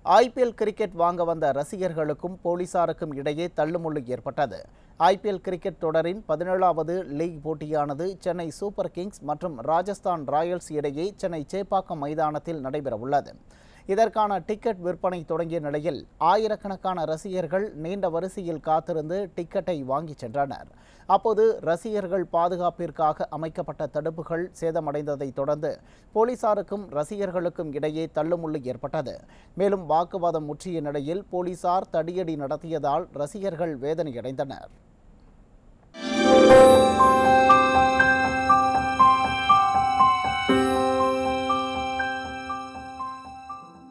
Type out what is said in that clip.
IPL cricket வாங்க வந்த ரசிகர்களுக்கும் போலீசாருக்கும் இடையே தள்ளுமுள்ளு ஏற்பட்டது ஐபிஎல் கிரிக்கெட் தொடரின் பதினேழாவது லீக் போட்டியானது சென்னை சூப்பர் கிங்ஸ் மற்றும் ராஜஸ்தான் ராயல்ஸ் இடையே சென்னை சேப்பாக்கம் மைதானத்தில் நடைபெறவுள்ளது இதற்கான டிக்கெட் விற்பனை தொடங்கிய நிலையில் ஆயிரக்கணக்கான ரசிகர்கள் நீண்ட வரிசையில் காத்திருந்து டிக்கெட்டை வாங்கிச் சென்றனர் அப்போது ரசிகர்கள் பாதுகாப்பிற்காக அமைக்கப்பட்ட தடுப்புகள் சேதமடைந்ததைத் தொடர்ந்து போலீசாருக்கும் ரசிகர்களுக்கும் இடையே தள்ளுமுள்ளு ஏற்பட்டது மேலும் வாக்குவாதம் முற்றிய நிலையில் போலீசார் தடியடி நடத்தியதால் ரசிகர்கள் வேதனையடைந்தனர்